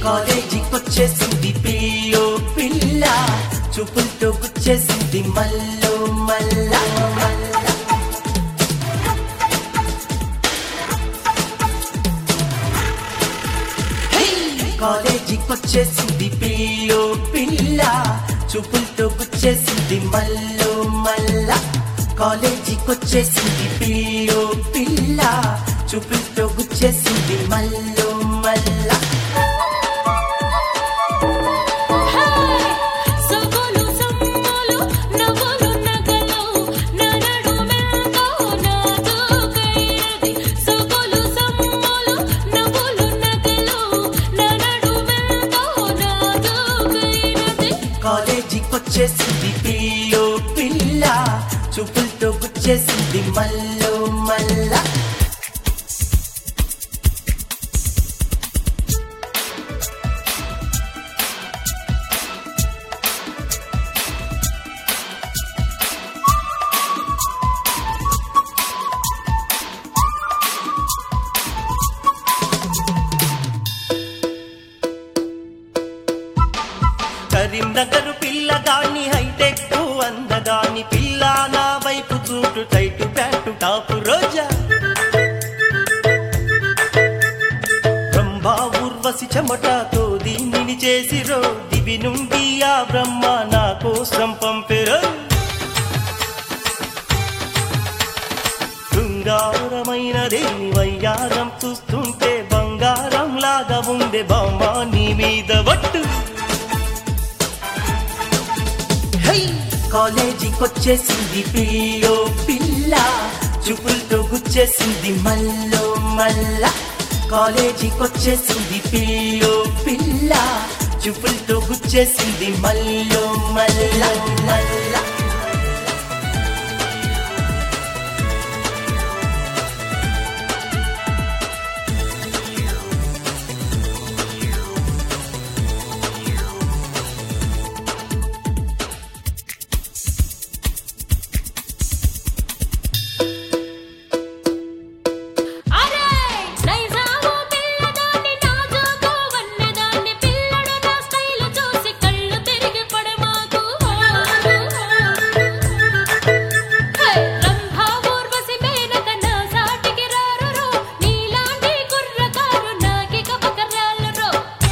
కాలేజీకొచ్చేసింది pillow పిల్ల చూపులతో గుచ్చేసింది మల్లో మల్ల మల్ల కాలేజీకొచ్చేసింది పిల్లో పిల్ల చూపులతో గుచ్చేసింది మల్లో మల్ల కాలేజీకొచ్చేసింది పిల్లో పిల్ల చూపులతో గుచ్చేసింది మల్లో మల్ల సగలు సమ్మలు నవ్వులు నగలు ననడు మెంతో నాదుకైనది సగలు సమ్మలు నవ్వులు నగలు ననడు మెంతో నాదుకైనది కాలేజీకొచ్చేసింది పిల్లో పిల్ల చూపులతో గుచ్చేసింది మల్లో మల్ల కరీంనగర్ పిల్లగాని హైటెక్ అందగాని పిల్ల నా వైపు చూటు టైటు ప్యాంటు టాపు రోజా బ్రహ్మ ఊర్వశి చెమటతో దీనిని చేసిరో దివి నుండి ఆ బ్రహ్మ నా కోసం పంపెరో శృంగారమైన దేని వయ్యారం చూస్తుంటే బంగారం లాగా ఉండే బామ్మ నీ మీద వట్టు కాలేజీకొచ్చేసింది పిల్లో పిల్ల చూపులతో గుచ్చేసింది మల్లో మల్ల కాలేజీకొచ్చేసింది పిల్లో పిల్ల చూపులతో గుచ్చేసింది మల్లో మల్ల మల్ల అరే నైజాము పిల్లదాన్ని నాజుకు వన్నెదాన్ని పిల్లడు నా స్టైల్ చూసి కళ్ళు తిరిగి పడమాకు హే రంభా ఊర్వశి మేనక నా సాటికి రారురో నీలాంటి కుర్రకారు నాకిక పకరాలరో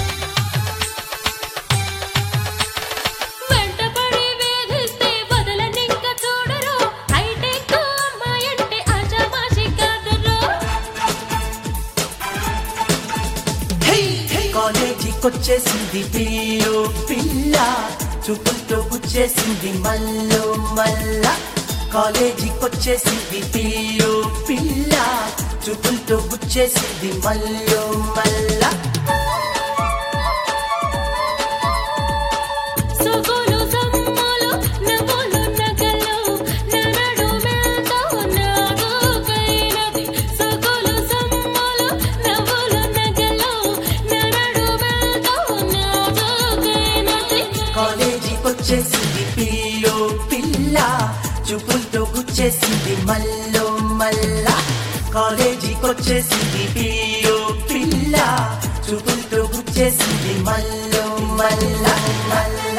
వెంటపడి వేధిస్తే వదలనింక చూడరు హైటెక్ అమ్మాయంటే ఆషామాషి కాదురో కాలేజీకొచ్చేసింది పిల్లో పిల్ల చూపులతో గుచ్చేసింది మల్లో మల్ల కాలేజీకొచ్చేసింది పిల్లో పిల్ల చూపులతో గుచ్చేసింది మల్లో మల్ల సగలు సమ్మలు నవ్వులు నగలు ననడు మెంతో నాదుకైనది సగలు సమ్మలు నవ్వులు నగలు ననడు మెంతో నాదుకైనది కాలేజీకొచ్చేసింది పిల్లో పిల్ల చూపులతో గుచ్చేసింది మల్లో మల్ల కాలేజీకొచ్చేసింది పిల్లో పిల్ల చూపులతో గుచ్చేసింది మల్లో మల్ల మల్ల